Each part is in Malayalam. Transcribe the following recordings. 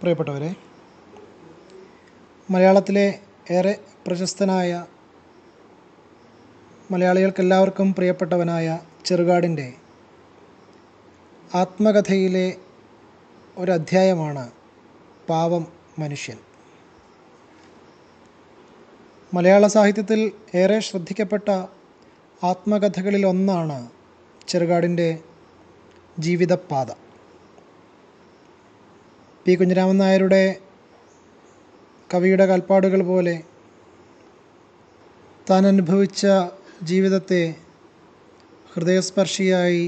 പ്രിയപ്പെട്ടവരെ മലയാളത്തിലെ ഏറെ പ്രശസ്തനായ മലയാളികൾക്കെല്ലാവർക്കും പ്രിയപ്പെട്ടവനായ ചെറുകാടിൻ്റെ ആത്മകഥയിലെ ഒരധ്യായമാണ് പാവം മനുഷ്യൻ മലയാള സാഹിത്യത്തിൽ ഏറെ ശ്രദ്ധിക്കപ്പെട്ട ആത്മകഥകളിലൊന്നാണ് ചെറുകാടിൻ്റെ ജീവിതപാത പി കുഞ്ഞിരാമൻ നായരുടെ കവിയുടെ കാൽപ്പാടുകൾ പോലെ താൻ അനുഭവിച്ച ജീവിതത്തെ ഹൃദയസ്പർശിയായി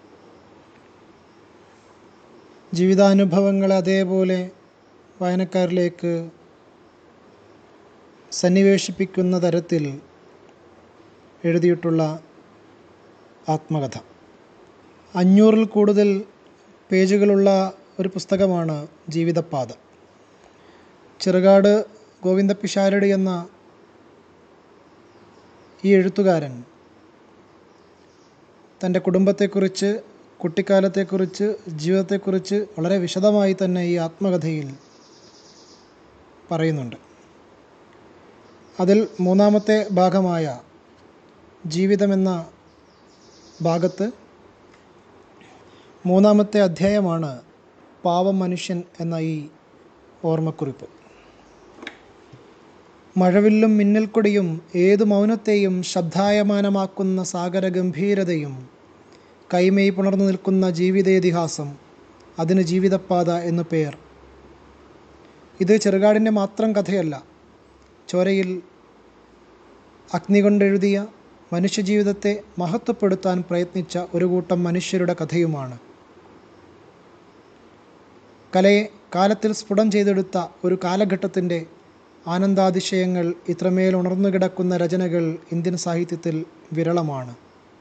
ജീവിതാനുഭവങ്ങൾ അതേപോലെ വായനക്കാരിലേക്ക് സന്നിവേശിപ്പിക്കുന്ന തരത്തിൽ എഴുതിയിട്ടുള്ള ആത്മകഥ അഞ്ഞൂറിൽ കൂടുതൽ പേജുകളുള്ള ഒരു പുസ്തകമാണ് ജീവിതപാത ചെറുകാട് ഗോവിന്ദ പിഷാരടി എന്ന ഈ എഴുത്തുകാരൻ തൻ്റെ കുടുംബത്തെക്കുറിച്ച് കുട്ടിക്കാലത്തെക്കുറിച്ച് ജീവിതത്തെക്കുറിച്ച് വളരെ വിശദമായി തന്നെ ഈ ആത്മകഥയിൽ പറയുന്നുണ്ട് അതിൽ മൂന്നാമത്തെ ഭാഗമായ ജീവിതമെന്ന ഭാഗത്ത് മൂന്നാമത്തെ അധ്യായമാണ് പാവം മനുഷ്യൻ എന്ന ഈ ഓർമ്മക്കുറിപ്പ് മഴവില്ലും മിന്നൽക്കൊടിയും ഏതു മൗനത്തെയും ശബ്ദായമാനമാക്കുന്ന സാഗര ഗംഭീരതയും കൈമേയ് പുണർന്നു നിൽക്കുന്ന ജീവിതേതിഹാസം അതിന് ജീവിതപ്പാത എന്നു പേർ ഇത് ചെറുകാടിൻ്റെ മാത്രം കഥയല്ല ചോരയിൽ അഗ്നി കൊണ്ടെഴുതിയ മനുഷ്യജീവിതത്തെ മഹത്വപ്പെടുത്താൻ പ്രയത്നിച്ച ഒരു കൂട്ടം മനുഷ്യരുടെ കഥയുമാണ് കലയെ കാലത്തിൽ സ്ഫുടം ചെയ്തെടുത്ത ഒരു കാലഘട്ടത്തിൻ്റെ ആനന്ദാതിശയങ്ങൾ ഇത്രമേൽ ഉണർന്നു കിടക്കുന്ന രചനകൾ ഇന്ത്യൻ സാഹിത്യത്തിൽ വിരളമാണ്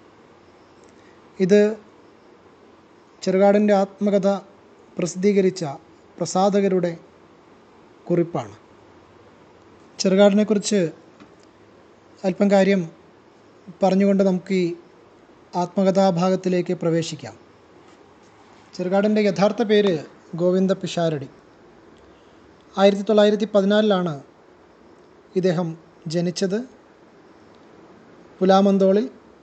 ഇത് ചെറുകാടിൻ്റെ ആത്മകഥ പ്രസിദ്ധീകരിച്ച പ്രസാധകരുടെ കുറിപ്പാണ് ചെറുകാടിനെക്കുറിച്ച് അല്പം കാര്യം പറഞ്ഞുകൊണ്ട് നമുക്ക് ഈ ആത്മകഥാഭാഗത്തിലേക്ക് പ്രവേശിക്കാം ചെറുകാടിൻ്റെ യഥാർത്ഥ പേര് ഗോവിന്ദ പിഷാരടി ആയിരത്തി തൊള്ളായിരത്തി പതിനാലിലാണ് ഇദ്ദേഹം ജനിച്ചത് പുലാമന്തോളിൽ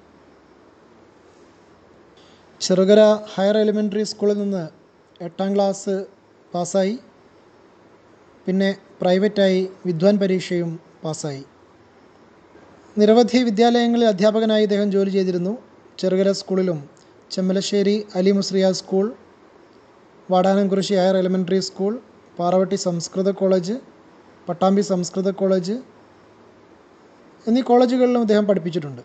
ചെറുകര ഹയർ എലിമെൻ്ററി സ്കൂളിൽ നിന്ന് എട്ടാം ക്ലാസ് പാസ്സായി പിന്നെ പ്രൈവറ്റായി വിദ്വാൻ പരീക്ഷയും പാസ്സായി നിരവധി വിദ്യാലയങ്ങളിൽ അധ്യാപകനായി ഇദ്ദേഹം ജോലി ചെയ്തിരുന്നു ചെറുകര സ്കൂളിലും Chemmalassery Ali Musriya school Vadanamkurissi higher elementary school Paravatti സംസ്കൃത കോളേജ് പട്ടാമ്പി സംസ്കൃത കോളേജ് എന്നീ കോളേജുകളിലും അദ്ദേഹം പഠിപ്പിച്ചിട്ടുണ്ട്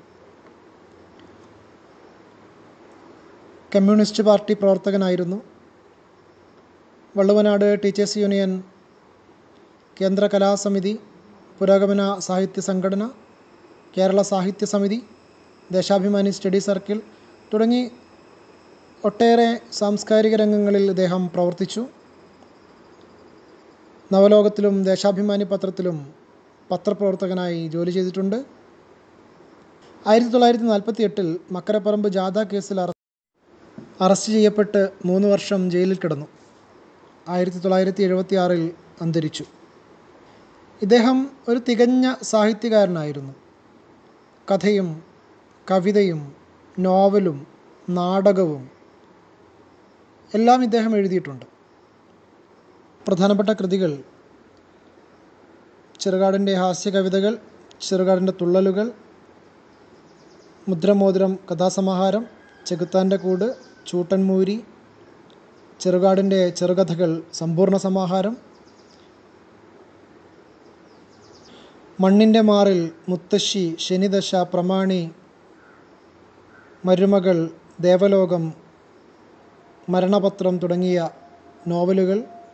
കമ്മ്യൂണിസ്റ്റ് പാർട്ടി പ്രവർത്തകനായിരുന്നു വള്ളുവനാട് ടീച്ചേഴ്സ് യൂണിയൻ കേന്ദ്ര കലാസമിതി പുരോഗമന സാഹിത്യ സംഘടന കേരള സാഹിത്യ സമിതി ദേശാഭിമാനി സ്റ്റഡി സർക്കിൾ തുടങ്ങി ഒട്ടേറെ സാംസ്കാരിക രംഗങ്ങളിൽ ഇദ്ദേഹം പ്രവർത്തിച്ചു നവലോകത്തിലും ദേശാഭിമാനി പത്രത്തിലും പത്രപ്രവർത്തകനായി ജോലി ചെയ്തിട്ടുണ്ട് ആയിരത്തി തൊള്ളായിരത്തി നാൽപ്പത്തി എട്ടിൽ മക്കരപ്പറമ്പ് ജാഥ കേസിൽ അറസ്റ്റ് ചെയ്യപ്പെട്ട് മൂന്ന് വർഷം ജയിലിൽ കിടന്നു ആയിരത്തി തൊള്ളായിരത്തി എഴുപത്തി ആറിൽ അന്തരിച്ചു ഇദ്ദേഹം ഒരു തികഞ്ഞ സാഹിത്യകാരനായിരുന്നു കഥയും കവിതയും നോവലും നാടകവും എല്ലാം ഇദ്ദേഹം എഴുതിയിട്ടുണ്ട് പ്രധാനപ്പെട്ട കൃതികൾ ചെറുകാടിൻ്റെ ഹാസ്യകവിതകൾ ചെറുകാടിൻ്റെ തുള്ളലുകൾ മുദ്രമോതിരം കഥാസമാഹാരം ചെകുത്താൻ്റെ കൂട് ചൂട്ടൻമൂരി ചെറുകാടിൻ്റെ ചെറുകഥകൾ സമ്പൂർണ്ണ സമാഹാരം മണ്ണിൻ്റെ മാറിൽ മുത്തശ്ശി ശനിദശ പ്രമാണി മരുമകൾ ദേവലോകം മരണപത്രം തുടങ്ങിയ നോവലുകൾ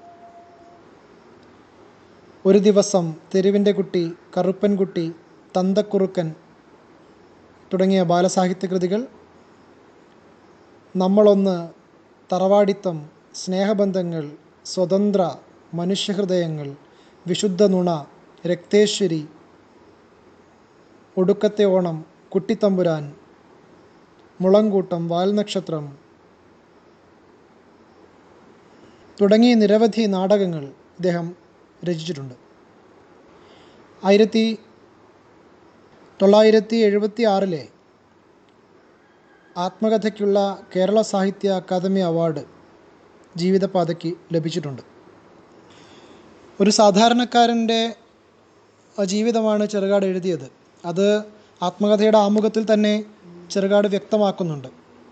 ഒരു ദിവസം തെരുവിൻ്റെ കുട്ടി കറുപ്പൻകുട്ടി തന്തക്കുറുക്കൻ തുടങ്ങിയ ബാലസാഹിത്യ കൃതികൾ നമ്മളൊന്ന് തറവാടിത്തം സ്നേഹബന്ധങ്ങൾ സ്വതന്ത്ര മനുഷ്യഹൃദയങ്ങൾ വിശുദ്ധ നുണ രക്തേശ്വരി ഒടുക്കത്തെ ഓണം കുട്ടിത്തമ്പുരാൻ മുളങ്കൂട്ടം വാൽനക്ഷത്രം തുടങ്ങി നിരവധി നാടകങ്ങൾ ഇദ്ദേഹം രചിച്ചിട്ടുണ്ട് ആയിരത്തി തൊള്ളായിരത്തി എഴുപത്തി ആറിലെ ആത്മകഥയ്ക്കുള്ള കേരള സാഹിത്യ അക്കാദമി അവാർഡ് ജീവിതപാതയ്ക്ക് ലഭിച്ചിട്ടുണ്ട് ഒരു സാധാരണക്കാരൻ്റെ ജീവിതമാണ് ചെറുകാട് എഴുതിയത് അത് ആത്മകഥയുടെ ആമുഖത്തിൽ തന്നെ ചെറുകാട് വ്യക്തമാക്കുന്നുണ്ട്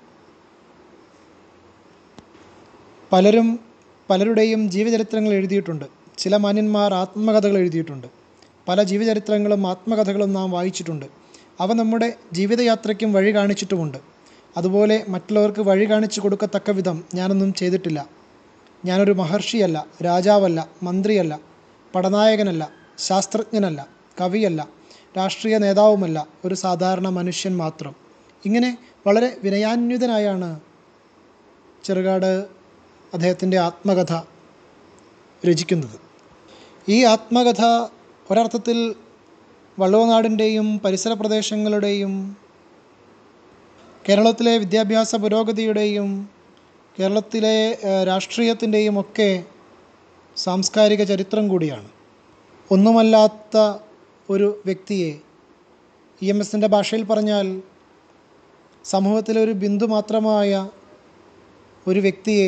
പലരും പലരുടെയും ജീവചരിത്രങ്ങൾ എഴുതിയിട്ടുണ്ട് ചില മാന്യന്മാർ ആത്മകഥകൾ എഴുതിയിട്ടുണ്ട് പല ജീവചരിത്രങ്ങളും ആത്മകഥകളും നാം വായിച്ചിട്ടുണ്ട് അവ നമ്മുടെ ജീവിതയാത്രയ്ക്കും വഴി കാണിച്ചിട്ടുമുണ്ട് അതുപോലെ മറ്റുള്ളവർക്ക് വഴി കാണിച്ചു കൊടുക്കത്തക്ക വിധം ഞാനൊന്നും ചെയ്തിട്ടില്ല ഞാനൊരു മഹർഷിയല്ല രാജാവല്ല മന്ത്രിയല്ല പടനായകനല്ല ശാസ്ത്രജ്ഞനല്ല കവിയല്ല രാഷ്ട്രീയ നേതാവുമല്ല ഒരു സാധാരണ മനുഷ്യൻ മാത്രം ഇങ്ങനെ വളരെ വിനയാന്വിതനായാണ് ചെറുകാട് അദ്ദേഹത്തിൻ്റെ ആത്മകഥ രചിക്കുന്നത് ഈ ആത്മകഥ ഒരർത്ഥത്തിൽ വള്ളുവനാടിൻ്റെയും പരിസര പ്രദേശങ്ങളുടെയും കേരളത്തിലെ വിദ്യാഭ്യാസ പുരോഗതിയുടെയും കേരളത്തിലെ രാഷ്ട്രീയത്തിൻ്റെയും ഒക്കെ സാംസ്കാരിക ചരിത്രം കൂടിയാണ് ഒന്നുമല്ലാത്ത ഒരു വ്യക്തിയെ ഇ എം എസിൻ്റെ ഭാഷയിൽ പറഞ്ഞാൽ സമൂഹത്തിലെ ഒരു ബിന്ദു മാത്രമായ ഒരു വ്യക്തിയെ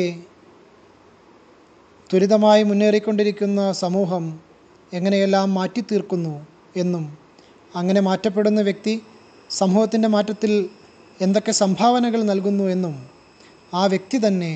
ത്വരിതമായി മുന്നേറിക്കൊണ്ടിരിക്കുന്ന സമൂഹം എങ്ങനെയെല്ലാം മാറ്റിത്തീർക്കുന്നു എന്നും അങ്ങനെ മാറ്റപ്പെടുന്ന വ്യക്തി സമൂഹത്തിൻ്റെ മാറ്റത്തിൽ എന്തൊക്കെ സംഭാവനകൾ നൽകുന്നു എന്നും ആ വ്യക്തി തന്നെ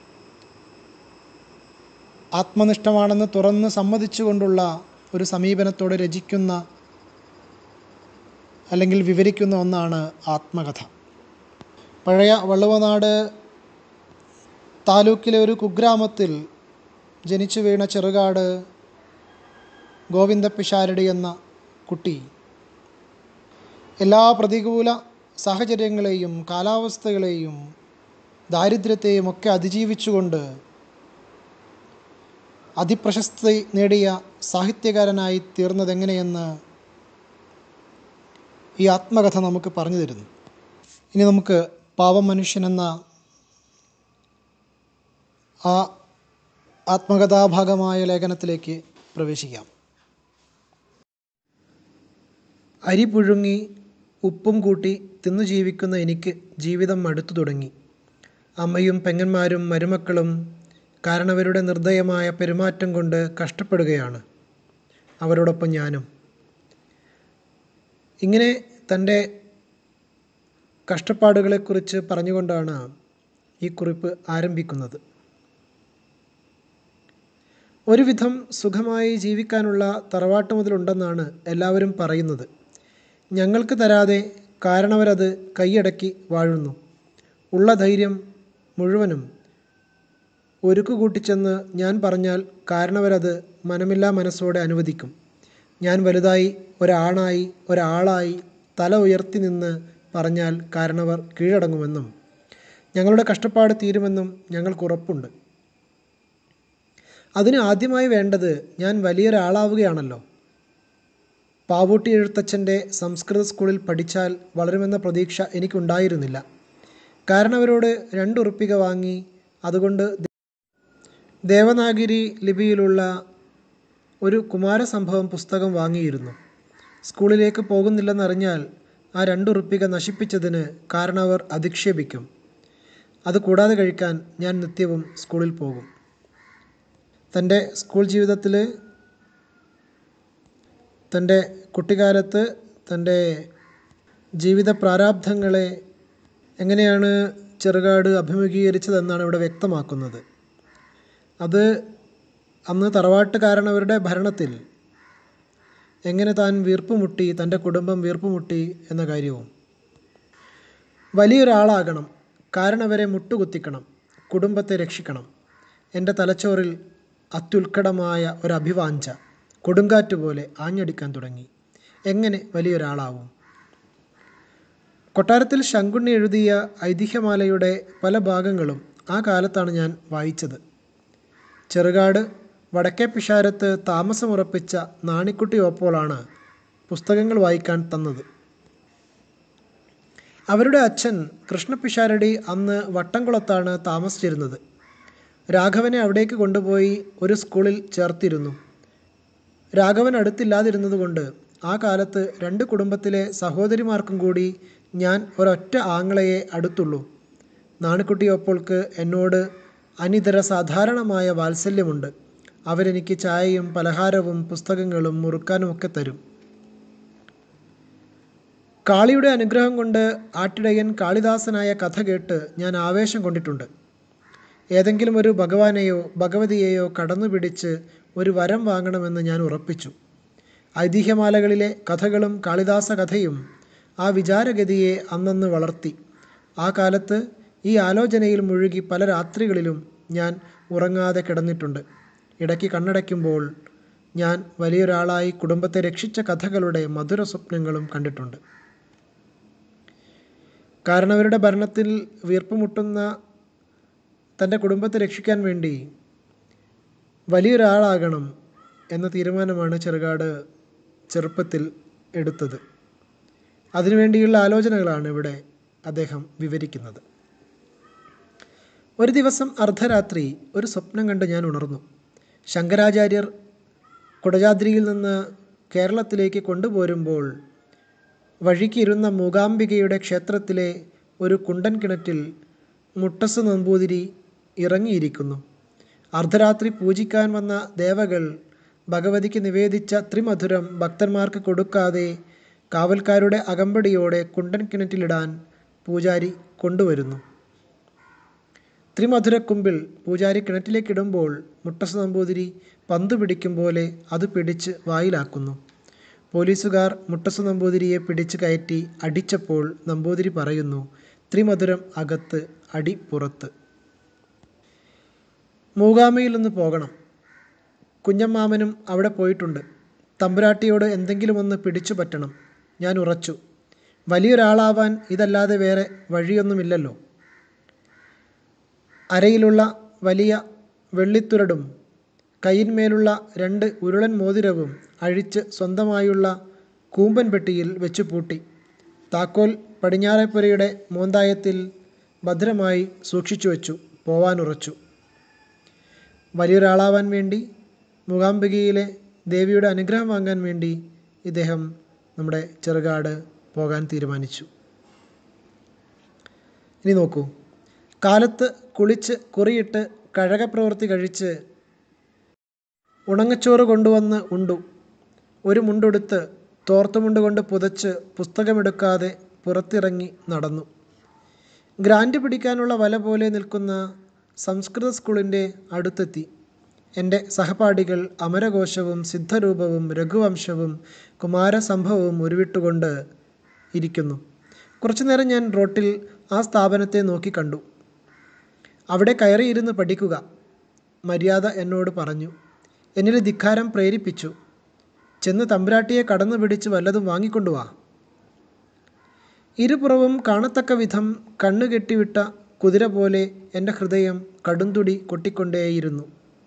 ആത്മനിഷ്ഠമാണെന്ന് തുറന്ന് സമ്മതിച്ചുകൊണ്ടുള്ള ഒരു സമീപനത്തോടെ രചിക്കുന്ന അല്ലെങ്കിൽ വിവരിക്കുന്ന ഒന്നാണ് ആത്മകഥ പഴയ വള്ളുവനാട് താലൂക്കിലെ ഒരു കുഗ്രാമത്തിൽ ജനിച്ചു വീണ ചെറുകാട് ഗോവിന്ദ പിഷാരടി എന്ന കുട്ടി എല്ലാ പ്രതികൂല സാഹചര്യങ്ങളെയും കാലാവസ്ഥകളെയും ദാരിദ്ര്യത്തെയും ഒക്കെ അതിജീവിച്ചുകൊണ്ട് അതിപ്രശസ്തി നേടിയ സാഹിത്യകാരനായി തീർന്നതെങ്ങനെയെന്ന് ഈ ആത്മകഥ നമുക്ക് പറഞ്ഞു തരുന്നു ഇനി നമുക്ക് പാവം മനുഷ്യൻ എന്ന ആ ആത്മകഥാഭാഗമായ ലേഖനത്തിലേക്ക് പ്രവേശിക്കാം അരി പുഴുങ്ങി ഉപ്പും കൂട്ടി തിന്നു ജീവിക്കുന്ന എനിക്ക് ജീവിതം മടുത്തു തുടങ്ങി അമ്മയും പെങ്ങന്മാരും മരുമക്കളും കാരണവരുടെ നിർദ്ദയമായ പെരുമാറ്റം കൊണ്ട് കഷ്ടപ്പെടുകയാണ് അവരോടൊപ്പം ഞാനും ഇങ്ങനെ തൻ്റെ കഷ്ടപ്പാടുകളെക്കുറിച്ച് പറഞ്ഞുകൊണ്ടാണ് ഈ കുറിപ്പ് ആരംഭിക്കുന്നത് ഒരുവിധം സുഖമായി ജീവിക്കാനുള്ള തറവാട്ട് മുതലുണ്ടെന്നാണ് എല്ലാവരും പറയുന്നത് ഞങ്ങൾക്ക് തരാതെ കാരണവരത് കൈയടക്കി വാഴുന്നു ഉള്ള ധൈര്യം മുഴുവനും ഒരുക്കു കൂട്ടിച്ചെന്ന് ഞാൻ പറഞ്ഞാൽ കാരണവരത് മനമില്ലാ മനസ്സോടെ അനുവദിക്കും ഞാൻ വലുതായി ഒരാണായി ഒരാളായി തല ഉയർത്തി നിന്ന് പറഞ്ഞാൽ കാരണവർ കീഴടങ്ങുമെന്നും ഞങ്ങളുടെ കഷ്ടപ്പാട് തീരുമെന്നും ഞങ്ങൾക്ക് ഉറപ്പുണ്ട് അതിന് ആദ്യമായി വേണ്ടത് ഞാൻ വലിയൊരാളാവുകയാണല്ലോ പാവൂട്ടി എഴുത്തച്ഛൻ്റെ സംസ്കൃത സ്കൂളിൽ പഠിച്ചാൽ വളരുമെന്ന പ്രതീക്ഷ എനിക്കുണ്ടായിരുന്നില്ല കാരണവരോട് രണ്ടുറുപ്പിക വാങ്ങി അതുകൊണ്ട് ദേവനാഗിരി ലിപിയിലുള്ള ഒരു കുമാരസംഭവം പുസ്തകം വാങ്ങിയിരുന്നു സ്കൂളിലേക്ക് പോകുന്നില്ലെന്നറിഞ്ഞാൽ ആ രണ്ടുറുപ്പിക നശിപ്പിച്ചതിന് കാരണവർ അധിക്ഷേപിക്കും അത് കൂടാതെ കഴിക്കാൻ ഞാൻ നിത്യവും സ്കൂളിൽ പോകും തൻ്റെ സ്കൂൾ ജീവിതത്തിൽ തൻ്റെ കുട്ടിക്കാലത്ത് തൻ്റെ ജീവിത പ്രാരാബ്ധങ്ങളെ എങ്ങനെയാണ് ചെറുകാട് അഭിമുഖീകരിച്ചതെന്നാണ് ഇവിടെ വ്യക്തമാക്കുന്നത് അത് അന്ന് തറവാട്ടുകാരണവരുടെ ഭരണത്തിൽ എങ്ങനെ താൻ വീർപ്പുമുട്ടി തൻ്റെ കുടുംബം വീർപ്പുമുട്ടി എന്ന കാര്യവും വലിയൊരാളാകണം കാരണവരെ മുട്ടുകുത്തിക്കണം കുടുംബത്തെ രക്ഷിക്കണം എൻ്റെ തലച്ചോറിൽ അത്യുത്കടമായ ഒരഭിവാഞ്ച കൊടുങ്കാറ്റ് പോലെ ആഞ്ഞടിക്കാൻ തുടങ്ങി എങ്ങനെ വലിയൊരാളാവും കൊട്ടാരത്തിൽ ശങ്കുണ്ണി എഴുതിയ ഐതിഹ്യമാലയുടെ പല ഭാഗങ്ങളും ആ കാലത്താണ് ഞാൻ വായിച്ചത് ചെറുകാട് വടക്കേ പിഷാരത്ത് താമസമുറപ്പിച്ച നാണിക്കുട്ടി ഓപ്പോളാണ് പുസ്തകങ്ങൾ വായിക്കാൻ തന്നത് അവരുടെ അച്ഛൻ കൃഷ്ണപിഷാരടി അന്ന് വട്ടംകുളത്താണ് താമസിച്ചിരുന്നത് രാഘവനെ അവിടേക്ക് കൊണ്ടുപോയി ഒരു സ്കൂളിൽ ചേർത്തിരുന്നു രാഘവൻ അടുത്തില്ലാതിരുന്നതുകൊണ്ട് ആ കാലത്ത് രണ്ട് കുടുംബത്തിലെ സഹോദരിമാർക്കും കൂടി ഞാൻ ഒരൊറ്റ ആങ്ങളയെ അടുത്തുള്ളൂ നാണിക്കുട്ടി ഒപ്പോൾക്ക് എന്നോട് അനിതര സാധാരണമായ വാത്സല്യമുണ്ട് അവരെനിക്ക് ചായയും പലഹാരവും പുസ്തകങ്ങളും മുറുക്കാനും ഒക്കെ തരും കാളിയുടെ അനുഗ്രഹം കൊണ്ട് ആട്ടിടയൻ കാളിദാസനായ കഥ കേട്ട് ഞാൻ ആവേശം കൊണ്ടിട്ടുണ്ട് ഏതെങ്കിലും ഒരു ഭഗവാനെയോ ഭഗവതിയെയോ കടന്നു പിടിച്ച് ഒരു വരം വാങ്ങണമെന്ന് ഞാൻ ഉറപ്പിച്ചു ഐതിഹ്യമാലകളിലെ കഥകളും കാളിദാസ കഥയും ആ വിചാരഗതിയെ അന്നന്ന് വളർത്തി ആ കാലത്ത് ഈ ആലോചനയിൽ മുഴുകി പല രാത്രികളിലും ഞാൻ ഉറങ്ങാതെ കിടന്നിട്ടുണ്ട് ഇടയ്ക്ക് കണ്ണടയ്ക്കുമ്പോൾ ഞാൻ വലിയൊരാളായി കുടുംബത്തെ രക്ഷിച്ച കഥകളുടെ മധുര സ്വപ്നങ്ങളും കണ്ടിട്ടുണ്ട് കാരണവരുടെ ഭരണത്തിൽ വീർപ്പുമുട്ടുന്ന തൻ്റെ കുടുംബത്തെ രക്ഷിക്കാൻ വേണ്ടി വലിയൊരാളാകണം എന്ന തീരുമാനമാണ് ചെറുകാട് ചെറുപ്പത്തിൽ എടുത്തത് അതിനുവേണ്ടിയുള്ള ആലോചനകളാണ് ഇവിടെ അദ്ദേഹം വിവരിക്കുന്നത് ഒരു ദിവസം അർദ്ധരാത്രി ഒരു സ്വപ്നം കണ്ട് ഞാൻ ഉണർന്നു ശങ്കരാചാര്യർ കുടജാദ്രിയിൽ നിന്ന് കേരളത്തിലേക്ക് കൊണ്ടുപോരുമ്പോൾ വഴിക്കിരുന്ന മൂകാംബികയുടെ ക്ഷേത്രത്തിലെ ഒരു കുണ്ടൻ കിണറ്റിൽ മുട്ടസ് നമ്പൂതിരി ഇറങ്ങിയിരിക്കുന്നു അർദ്ധരാത്രി പൂജിക്കാൻ വന്ന ദേവകൾ ഭഗവതിക്ക് നിവേദിച്ച ത്രിമധുരം ഭക്തന്മാർക്ക് കൊടുക്കാതെ കാവൽക്കാരുടെ അകമ്പടിയോടെ കുണ്ടൻ കിണറ്റിലിടാൻ പൂജാരി കൊണ്ടുവരുന്നു ത്രിമധുരക്കുമ്പിൽ പൂജാരി കിണറ്റിലേക്കിടുമ്പോൾ മുട്ടസ് നമ്പൂതിരി പന്ത് പിടിക്കും പോലെ അത് പിടിച്ച് വായിലാക്കുന്നു പോലീസുകാർ മുട്ടസ് നമ്പൂതിരിയെ പിടിച്ചു കയറ്റി അടിച്ചപ്പോൾ നമ്പൂതിരി പറയുന്നു ത്രിമധുരം അകത്ത് അടി പുറത്ത് മൂകാമയിൽ നിന്ന് പോകണം കുഞ്ഞമ്മാമനും അവിടെ പോയിട്ടുണ്ട് തമ്പുരാട്ടിയോട് എന്തെങ്കിലും ഒന്ന് പിടിച്ചു പറ്റണം ഞാൻ ഉറച്ചു വലിയൊരാളാവാൻ ഇതല്ലാതെ വേറെ വഴിയൊന്നുമില്ലല്ലോ അരയിലുള്ള വലിയ വെള്ളിത്തുരടും കയ്യിന്മേലുള്ള രണ്ട് ഉരുളൻ മോതിരവും അഴിച്ച് സ്വന്തമായുള്ള കൂമ്പൻ പെട്ടിയിൽ വെച്ചു പൂട്ടി താക്കോൽ പടിഞ്ഞാറേപ്പുരയുടെ മോന്തായത്തിൽ ഭദ്രമായി സൂക്ഷിച്ചു വെച്ചു പോവാനുറച്ചു വലിയൊരാളാവാൻ വേണ്ടി മൂകാംബികയിലെ ദേവിയുടെ അനുഗ്രഹം വാങ്ങാൻ വേണ്ടി ഇദ്ദേഹം നമ്മുടെ ചെറുകാട് പോകാൻ തീരുമാനിച്ചു ഇനി നോക്കൂ കാലത്ത് കുളിച്ച് കുറിയിട്ട് കഴകപ്രവൃത്തി കഴിച്ച് ഉണങ്ങച്ചോറ് കൊണ്ടുവന്ന് ഉണ്ടു ഒരു മുണ്ടുടുത്ത് തോർത്തുമുണ്ട് കൊണ്ട് പുതച്ച് പുസ്തകമെടുക്കാതെ പുറത്തിറങ്ങി നടന്നു ഗ്രാൻഡ് പിടിക്കാനുള്ള വല പോലെ നിൽക്കുന്ന സംസ്കൃത സ്കൂളിൻ്റെ അടുത്തെത്തി എൻ്റെ സഹപാഠികൾ അമരകോശവും സിദ്ധരൂപവും രഘുവംശവും കുമാരസംഭവവും ഉരുവിട്ടുകൊണ്ട് ഇരിക്കുന്നു കുറച്ചു നേരം ഞാൻ റോട്ടിൽ ആ സ്ഥാപനത്തെ നോക്കി കണ്ടു അവിടെ കയറിയിരുന്ന് പഠിക്കുക മര്യാദ എന്നോട് പറഞ്ഞു എന്നിൽ ധിക്കാരം പ്രേരിപ്പിച്ചു ചെന്ന് തമ്പുരാട്ടിയെ കടന്നു പിടിച്ച് വല്ലതും വാങ്ങിക്കൊണ്ടുവാ ഇരുപുറവും കാണത്തക്ക വിധം കണ്ണു കെട്ടിവിട്ട കുതിര പോലെ എൻ്റെ ഹൃദയം കടുംതുടി കൊട്ടിക്കൊണ്ടേയിരുന്നു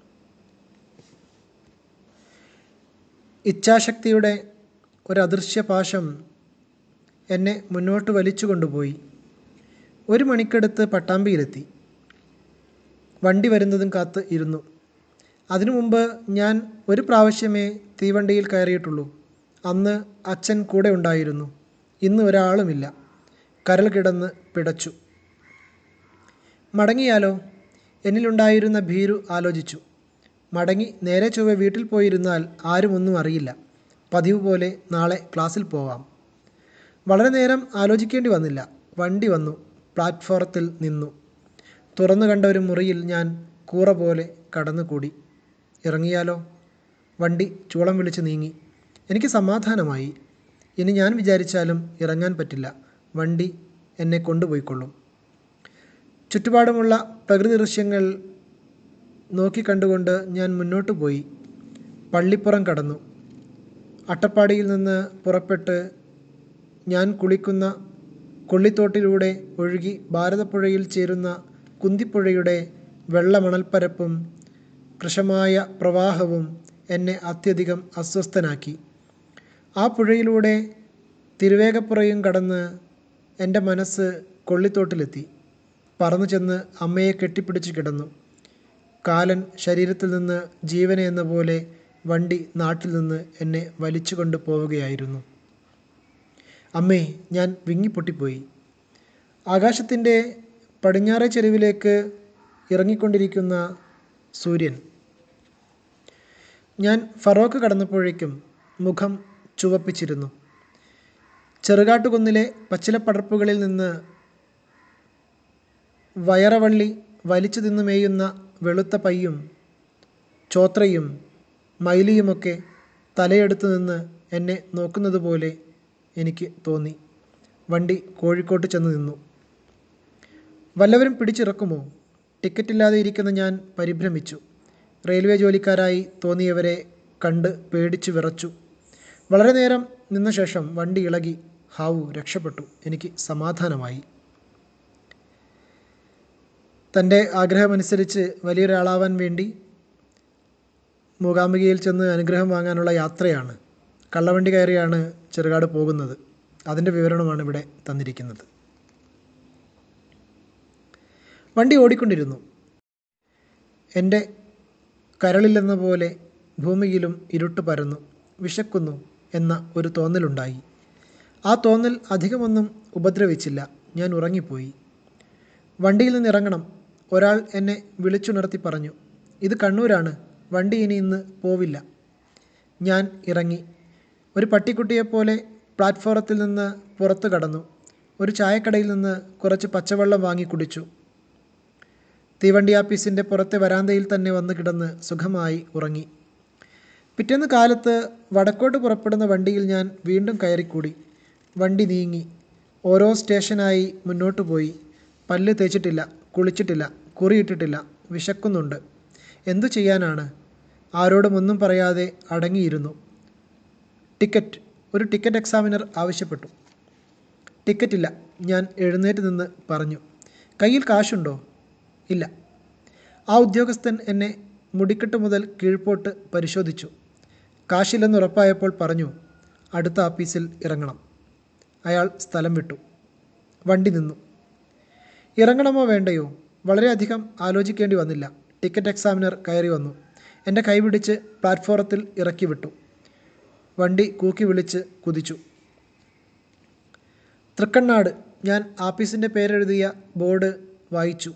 ഇച്ഛാശക്തിയുടെ ഒരദൃശ്യ പാശം എന്നെ മുന്നോട്ട് വലിച്ചു കൊണ്ടുപോയി ഒരു മണിക്കടുത്ത് പട്ടാമ്പിയിലെത്തി വണ്ടി വരുന്നതും കാത്ത് ഇരുന്നു അതിനു മുമ്പ് ഞാൻ ഒരു പ്രാവശ്യമേ തീവണ്ടിയിൽ കയറിയിട്ടുള്ളൂ അന്ന് അച്ഛൻ കൂടെ ഉണ്ടായിരുന്നു ഇന്ന് ഒരാളുമില്ല കരൽ കിടന്ന് പിടച്ചു മടങ്ങിയാലോ എന്നിലുണ്ടായിരുന്ന ഭീരു ആലോചിച്ചു മടങ്ങി നേരെ ചൊവ്വെ വീട്ടിൽ പോയിരുന്നാൽ ആരും ഒന്നും അറിയില്ല പതിവ് പോലെ നാളെ ക്ലാസ്സിൽ പോവാം വളരെ നേരം ആലോചിക്കേണ്ടി വന്നില്ല വണ്ടി വന്നു പ്ലാറ്റ്ഫോറത്തിൽ നിന്നു തുറന്നു കണ്ട ഒരു മുറിയിൽ ഞാൻ കൂറ പോലെ കടന്നുകൂടി ഇറങ്ങിയാലോ വണ്ടി ചൂളം വിളിച്ച് നീങ്ങി എനിക്ക് സമാധാനമായി ഇനി ഞാൻ വിചാരിച്ചാലും ഇറങ്ങാൻ പറ്റില്ല വണ്ടി എന്നെ കൊണ്ടുപോയിക്കൊള്ളും ചുറ്റുപാടുമുള്ള പ്രകൃതി ദൃശ്യങ്ങൾ നോക്കിക്കണ്ടുകൊണ്ട് ഞാൻ മുന്നോട്ട് പോയി പള്ളിപ്പുറം കടന്നു അട്ടപ്പാടിയിൽ നിന്ന് പുറപ്പെട്ട് ഞാൻ കുളിക്കുന്ന കൊള്ളിത്തോട്ടിലൂടെ ഒഴുകി ഭാരതപ്പുഴയിൽ ചേരുന്ന കുന്തിപ്പുഴയുടെ വെള്ള മണൽപ്പരപ്പും കൃശമായ പ്രവാഹവും എന്നെ അത്യധികം അസ്വസ്ഥനാക്കി ആ പുഴയിലൂടെ തിരുവേഗപ്പുറയും കടന്ന് എൻ്റെ മനസ്സ് കൊള്ളിത്തോട്ടിലെത്തി പറന്നു ചെന്ന് അമ്മയെ കെട്ടിപ്പിടിച്ച് കിടന്നു കാലൻ ശരീരത്തിൽ നിന്ന് ജീവനെ എന്ന പോലെ വണ്ടി നാട്ടിൽ നിന്ന് എന്നെ വലിച്ചു കൊണ്ട് പോവുകയായിരുന്നു അമ്മേ ഞാൻ വിങ്ങിപ്പൊട്ടിപ്പോയി ആകാശത്തിൻ്റെ പടിഞ്ഞാറേ ചെരുവിലേക്ക് ഇറങ്ങിക്കൊണ്ടിരിക്കുന്ന സൂര്യൻ ഞാൻ ഫറോക്ക് കടന്നപ്പോഴേക്കും മുഖം ചുവപ്പിച്ചിരുന്നു ചെറുകാട്ടുകുന്നിലെ പച്ചിലപ്പടർപ്പുകളിൽ നിന്ന് വയറവള്ളി വലിച്ചു തിന്നു മേയുന്ന വെളുത്ത പയ്യും ചോത്രയും മൈലിയുമൊക്കെ തലയെടുത്തു നിന്ന് എന്നെ നോക്കുന്നത് പോലെ എനിക്ക് തോന്നി വണ്ടി കോഴിക്കോട്ട് ചെന്ന് നിന്നു വല്ലവരും പിടിച്ചിറക്കുമോ ടിക്കറ്റില്ലാതെ ഇരിക്കുന്ന ഞാൻ പരിഭ്രമിച്ചു റെയിൽവേ ജോലിക്കാരായി തോന്നിയവരെ കണ്ട് പേടിച്ചു വിറച്ചു വളരെ നേരം നിന്ന ശേഷം വണ്ടി ഇളകി ഹാവു രക്ഷപ്പെട്ടു എനിക്ക് സമാധാനമായി തൻ്റെ ആഗ്രഹമനുസരിച്ച് വലിയൊരാളാവാൻ വേണ്ടി മൂകാംബികയിൽ ചെന്ന് അനുഗ്രഹം വാങ്ങാനുള്ള യാത്രയാണ് കള്ളവണ്ടി കയറിയാണ് ചെറുകാട് പോകുന്നത് അതിൻ്റെ വിവരണമാണ് ഇവിടെ തന്നിരിക്കുന്നത് വണ്ടി ഓടിക്കൊണ്ടിരുന്നു എൻ്റെ കരളിലെന്ന പോലെ ഭൂമിയിലും ഇരുട്ട് പരന്നു വിശക്കുന്നു എന്ന ഒരു തോന്നലുണ്ടായി ആ തോന്നൽ അധികമൊന്നും ഉപദ്രവിച്ചില്ല ഞാൻ ഉറങ്ങിപ്പോയി വണ്ടിയിൽ നിന്ന് ഇറങ്ങണം ഒരാൾ എന്നെ വിളിച്ചുണർത്തി പറഞ്ഞു ഇത് കണ്ണൂരാണ് വണ്ടി ഇനി ഇന്ന് പോവില്ല ഞാൻ ഇറങ്ങി ഒരു പട്ടിക്കുട്ടിയെപ്പോലെ പ്ലാറ്റ്ഫോറത്തിൽ നിന്ന് പുറത്തു കടന്നു ഒരു ചായക്കടയിൽ നിന്ന് കുറച്ച് പച്ചവെള്ളം വാങ്ങി കുടിച്ചു തീവണ്ടി ആപ്പീസിൻ്റെ പുറത്തെ വരാന്തയിൽ തന്നെ വന്ന് കിടന്ന് സുഖമായി ഉറങ്ങി പിറ്റേന്ന് കാലത്ത് വടക്കോട്ട് പുറപ്പെടുന്ന വണ്ടിയിൽ ഞാൻ വീണ്ടും കയറിക്കൂടി വണ്ടി നീങ്ങി ഓരോ സ്റ്റേഷനായി മുന്നോട്ട് പോയി പല്ല് തേച്ചിട്ടില്ല കുളിച്ചിട്ടില്ല കുറിയിട്ടിട്ടില്ല വിശക്കുന്നുണ്ട് എന്തു ചെയ്യാനാണ് ആരോടും ഒന്നും പറയാതെ അടങ്ങിയിരുന്നു ടിക്കറ്റ് ഒരു ടിക്കറ്റ് എക്സാമിനർ ആവശ്യപ്പെട്ടു ടിക്കറ്റ് ഇല്ല ഞാൻ എഴുന്നേറ്റ് നിന്ന് പറഞ്ഞു കയ്യിൽ കാശുണ്ടോ ഇല്ല ആ ഉദ്യോഗസ്ഥൻ എന്നെ മുടിക്കെട്ട് മുതൽ കീഴ്പോട്ട് പരിശോധിച്ചു കാശില്ലെന്ന് ഉറപ്പായപ്പോൾ പറഞ്ഞു അടുത്ത ആപ്പീസിൽ ഇറങ്ങണം അയാൾ സ്ഥലം വിട്ടു വണ്ടി നിന്നു ഇറങ്ങണമോ വേണ്ടയോ വളരെയധികം ആലോചിക്കേണ്ടി വന്നില്ല ടിക്കറ്റ് എക്സാമിനർ കയറി വന്നു എൻ്റെ കൈ പിടിച്ച് പ്ലാറ്റ്ഫോറത്തിൽ ഇറക്കി വിട്ടു വണ്ടി കൂക്കി വിളിച്ച് കുതിച്ചു തൃക്കണ്ണാട് ഞാൻ ആപ്പീസിൻ്റെ പേരെഴുതിയ ബോർഡ് വായിച്ചു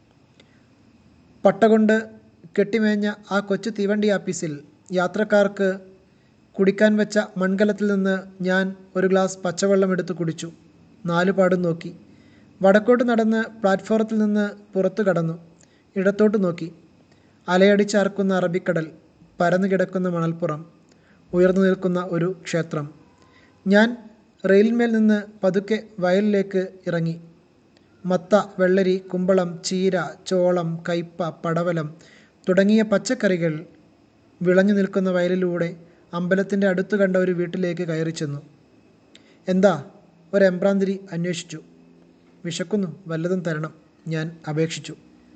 പട്ട കൊണ്ട് കെട്ടിമേഞ്ഞ ആ കൊച്ചു തീവണ്ടി ആപ്പീസിൽ യാത്രക്കാർക്ക് കുടിക്കാൻ വെച്ച മൺകലത്തിൽ നിന്ന് ഞാൻ ഒരു ഗ്ലാസ് പച്ചവെള്ളം എടുത്ത് കുടിച്ചു നാലുപാടും നോക്കി വടക്കോട്ട് നടന്ന് പ്ലാറ്റ്ഫോറത്തിൽ നിന്ന് പുറത്തു കടന്നു ഇടത്തോട്ട് നോക്കി അലയടിച്ചാർക്കുന്ന അറബിക്കടൽ പരന്നു കിടക്കുന്ന മണൽപ്പുറം ഉയർന്നു നിൽക്കുന്ന ഒരു ക്ഷേത്രം ഞാൻ റെയിലിന്മേൽ നിന്ന് പതുക്കെ വയലിലേക്ക് ഇറങ്ങി മത്ത വെള്ളരി കുമ്പളം ചീര ചോളം കയ്പ പടവലം തുടങ്ങിയ പച്ചക്കറികൾ വിളഞ്ഞു നിൽക്കുന്ന വയലിലൂടെ അമ്പലത്തിൻ്റെ അടുത്ത് കണ്ട ഒരു വീട്ടിലേക്ക് കയറി ചെന്നു എന്താ ഒരു എംബ്രാന്തിരി അന്വേഷിച്ചു വിശക്കുന്നു വല്ലതും തരണം ഞാൻ അപേക്ഷിച്ചു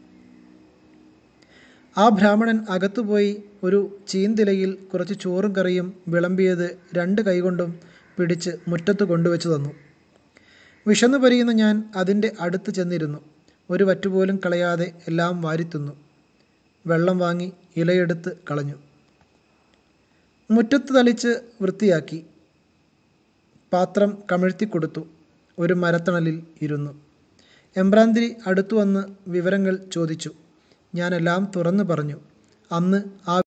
ആ ബ്രാഹ്മണൻ അകത്തുപോയി ഒരു ചീന്തിലയിൽ കുറച്ച് ചോറും കറിയും വിളമ്പിയത് രണ്ട് കൈകൊണ്ടും പിടിച്ച് മുറ്റത്ത് കൊണ്ടുവച്ച് തന്നു വിശന്നു പരിയുന്ന ഞാൻ അതിൻ്റെ അടുത്ത് ചെന്നിരുന്നു ഒരു വറ്റുപോലും കളയാതെ എല്ലാം വാരിത്തിന്നു വെള്ളം വാങ്ങി ഇലയെടുത്ത് കളഞ്ഞു മുറ്റത്ത് തളിച്ച് വൃത്തിയാക്കി പാത്രം കമിഴ്ത്തി കൊടുത്തു ഒരു മരത്തണലിൽ ഇരുന്നു എംബ്രാന്തിരി അടുത്തു വന്ന് വിവരങ്ങൾ ചോദിച്ചു ഞാനെല്ലാം തുറന്നു പറഞ്ഞു അന്ന് ആ